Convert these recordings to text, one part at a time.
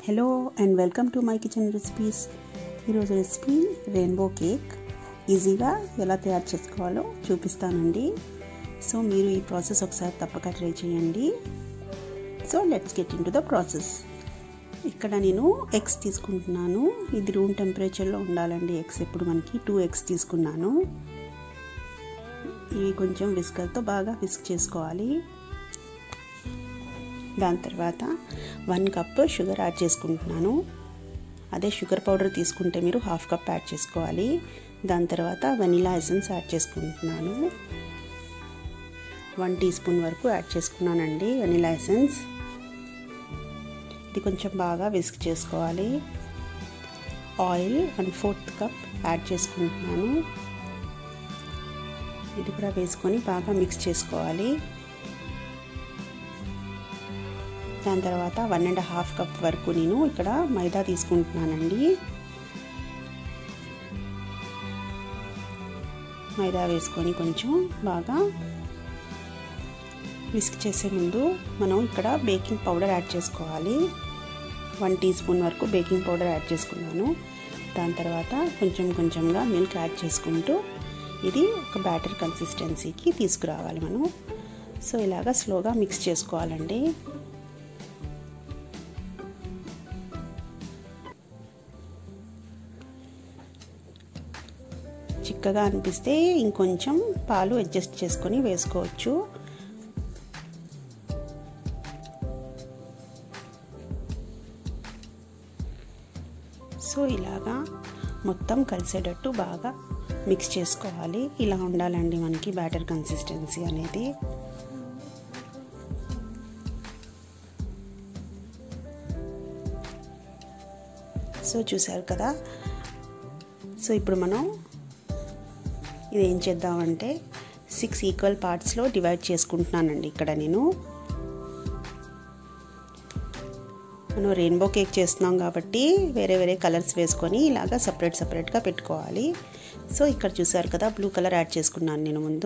hello and welcome to my kitchen recipes ఈరోజు recipe rainbow cake ఈజీగా ఎలా తయారు చేసుకోవాలో చూపిస్తానండి సో మీరు ఈ ప్రాసెస్ ఒకసారి తప్పక ట్రై చేయండి so let's get into the process ఇక్కడ నేను ఎగ్స్ తీసుకుంటున్నాను ఇది రూమ్ టెంపరేచర్లో ఉండాలండి ఎగ్స్ ఎప్పుడు మనకి టూ ఎగ్స్ తీసుకున్నాను ఇవి కొంచెం విస్కర్తో బాగా విస్క్ చేసుకోవాలి దాని తర్వాత వన్ కప్ షుగర్ యాడ్ చేసుకుంటున్నాను అదే షుగర్ పౌడర్ తీసుకుంటే మీరు హాఫ్ కప్ యాడ్ చేసుకోవాలి దాని తర్వాత వెనిలా ఎసెన్స్ యాడ్ చేసుకుంటున్నాను వన్ టీ స్పూన్ వరకు యాడ్ చేసుకున్నానండి వెనిలా ఎసెన్స్ ఇది కొంచెం బాగా విస్క్ చేసుకోవాలి oil one fourth cup add చేసుకుంటున్నాను ఇది కూడా వేసుకొని బాగా మిక్స్ చేసుకోవాలి దాని తర్వాత వన్ అండ్ హాఫ్ కప్ వరకు నేను ఇక్కడ మైదా తీసుకుంటున్నానండి మైదా వేసుకొని కొంచెం బాగా విస్క్ చేసే ముందు మనం ఇక్కడ బేకింగ్ పౌడర్ యాడ్ చేసుకోవాలి వన్ టీ స్పూన్ వరకు బేకింగ్ పౌడర్ యాడ్ చేసుకున్నాను దాని తర్వాత కొంచెం కొంచెంగా మిల్క్ యాడ్ చేసుకుంటూ ఇది ఒక బ్యాటర్ కన్సిస్టెన్సీకి తీసుకురావాలి మనం సో ఇలాగా స్లోగా మిక్స్ చేసుకోవాలండి చిక్కగా అనిపిస్తే ఇంకొంచెం పాలు అడ్జస్ట్ చేసుకొని వేసుకోవచ్చు సో ఇలాగా మొత్తం కలిసేటట్టు బాగా మిక్స్ చేసుకోవాలి ఇలా ఉండాలండి మనకి బ్యాటర్ కన్సిస్టెన్సీ అనేది సో చూసారు కదా సో ఇప్పుడు మనం ఇది ఏం చేద్దామంటే సిక్స్ ఈక్వల్ పార్ట్స్లో డివైడ్ చేసుకుంటున్నానండి ఇక్కడ నేను మనం రెయిన్బో కేక్ చేస్తున్నాం కాబట్టి వేరే వేరే కలర్స్ వేసుకొని ఇలాగా సపరేట్ సపరేట్గా పెట్టుకోవాలి సో ఇక్కడ చూసారు కదా బ్లూ కలర్ యాడ్ చేసుకున్నాను నేను ముందు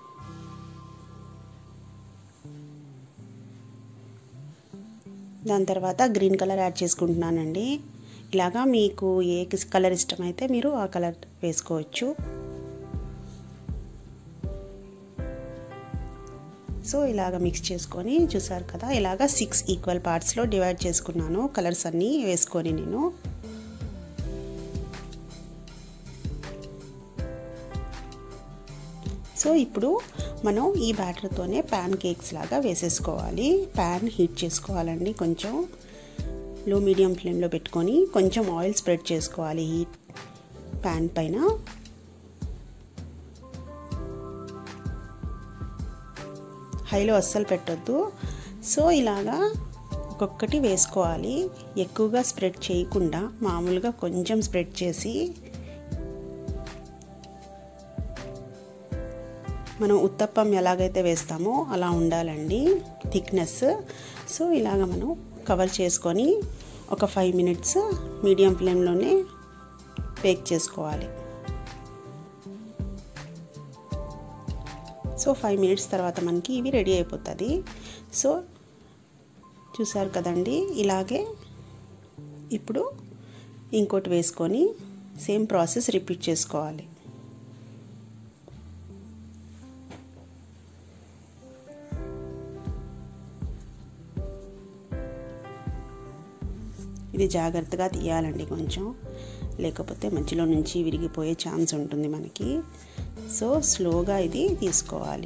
దాని తర్వాత గ్రీన్ కలర్ యాడ్ చేసుకుంటున్నానండి ఇలాగా మీకు ఏ కలర్ ఇష్టమైతే మీరు ఆ కలర్ వేసుకోవచ్చు సో ఇలాగ మిక్స్ చేసుకొని చూసారు కదా ఇలాగ సిక్స్ ఈక్వల్ పార్ట్స్లో డివైడ్ చేసుకున్నాను కలర్స్ అన్నీ వేసుకొని నేను సో ఇప్పుడు మనం ఈ బ్యాటర్తోనే ప్యాన్ కేక్స్ లాగా వేసేసుకోవాలి ప్యాన్ హీట్ చేసుకోవాలండి కొంచెం లో మీడియం ఫ్లేమ్లో పెట్టుకొని కొంచెం ఆయిల్ స్ప్రెడ్ చేసుకోవాలి హీట్ ప్యాన్ పైన హైలో అస్సలు పెట్టొద్దు సో ఇలాగా ఒక్కొక్కటి వేసుకోవాలి ఎక్కువగా స్ప్రెడ్ చేయకుండా మామూలుగా కొంచెం స్ప్రెడ్ చేసి మనం ఉత్తప్పం ఎలాగైతే వేస్తామో అలా ఉండాలండి థిక్నెస్ సో ఇలాగ మనం కవర్ చేసుకొని ఒక ఫైవ్ మినిట్స్ మీడియం ఫ్లేమ్లోనే బేక్ చేసుకోవాలి సో ఫైవ్ మినిట్స్ తర్వాత మనకి ఇవి రెడీ అయిపోతుంది సో చూసారు కదండి ఇలాగే ఇప్పుడు ఇంకోటి వేసుకొని సేమ్ ప్రాసెస్ రిపీట్ చేసుకోవాలి ఇది జాగ్రత్తగా తీయాలండి కొంచెం లేకపోతే మధ్యలో నుంచి విరిగిపోయే ఛాన్స్ ఉంటుంది మనకి సో స్లోగా ఇది తీసుకోవాలి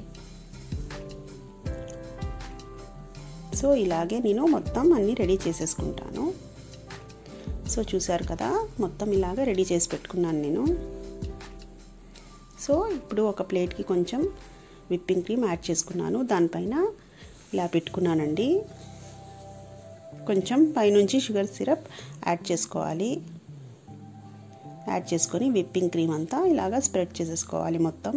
సో ఇలాగే నేను మొత్తం అన్నీ రెడీ చేసేసుకుంటాను సో చూసారు కదా మొత్తం ఇలాగ రెడీ చేసి పెట్టుకున్నాను నేను సో ఇప్పుడు ఒక ప్లేట్కి కొంచెం విప్పింగ్ క్రీమ్ యాడ్ చేసుకున్నాను దానిపైన ఇలా పెట్టుకున్నానండి కొంచెం పైనుంచి షుగర్ సిరప్ యాడ్ చేసుకోవాలి యాడ్ చేసుకొని విప్పింగ్ క్రీమ్ అంతా ఇలాగా స్ప్రెడ్ చేసేసుకోవాలి మొత్తం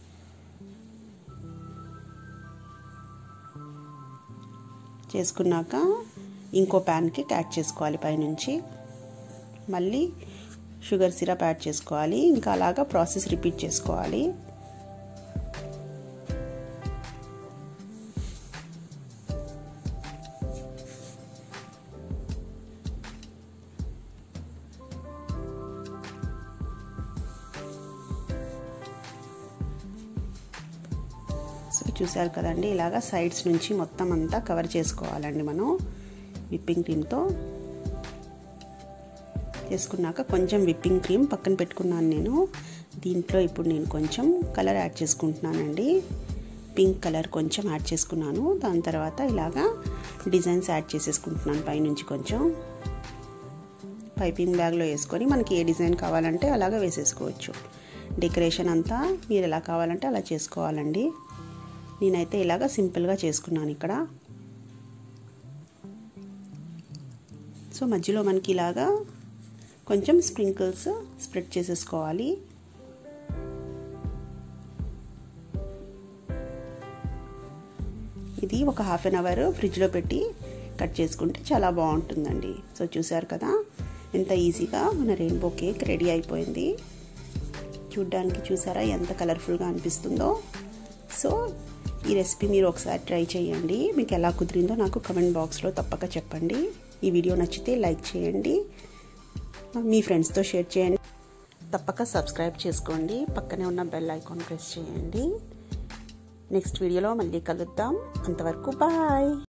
చేసుకున్నాక ఇంకో ప్యాన్కి యాడ్ చేసుకోవాలి పైనుంచి మళ్ళీ షుగర్ సిరప్ యాడ్ చేసుకోవాలి ఇంకా అలాగా ప్రాసెస్ రిపీట్ చేసుకోవాలి సో చూసారు కదండి ఇలాగా సైడ్స్ నుంచి మొత్తం అంతా కవర్ చేసుకోవాలండి మనం విప్పింగ్ క్రీమ్తో చేసుకున్నాక కొంచెం విప్పింగ్ క్రీమ్ పక్కన పెట్టుకున్నాను నేను దీంట్లో ఇప్పుడు నేను కొంచెం కలర్ యాడ్ చేసుకుంటున్నానండి పింక్ కలర్ కొంచెం యాడ్ చేసుకున్నాను దాని తర్వాత ఇలాగా డిజైన్స్ యాడ్ చేసేసుకుంటున్నాను పైనుంచి కొంచెం పైపింగ్ బ్యాగ్లో వేసుకొని మనకి ఏ డిజైన్ కావాలంటే అలాగా వేసేసుకోవచ్చు డెకరేషన్ అంతా మీరు ఎలా కావాలంటే అలా చేసుకోవాలండి నేనైతే ఇలాగ సింపుల్గా చేసుకున్నాను ఇక్కడ సో మధ్యలో మనకి ఇలాగా కొంచెం స్ప్రింకిల్స్ స్ప్రెడ్ చేసేసుకోవాలి ఇది ఒక హాఫ్ అన్ అవర్ ఫ్రిడ్జ్లో పెట్టి కట్ చేసుకుంటే చాలా బాగుంటుందండి సో చూసారు కదా ఎంత ఈజీగా మన రెయిన్బో కేక్ రెడీ అయిపోయింది చూడ్డానికి చూసారా ఎంత కలర్ఫుల్గా అనిపిస్తుందో సో ఈ రెసిపీ మీరు ఒకసారి ట్రై చేయండి మీకు ఎలా కుదిరిందో నాకు కమెంట్ బాక్స్లో తప్పక చెప్పండి ఈ వీడియో నచ్చితే లైక్ చేయండి మీ ఫ్రెండ్స్తో షేర్ చేయండి తప్పక సబ్స్క్రైబ్ చేసుకోండి పక్కనే ఉన్న బెల్ ఐకాన్ ప్రెస్ చేయండి నెక్స్ట్ వీడియోలో మళ్ళీ కలుద్దాం అంతవరకు బాయ్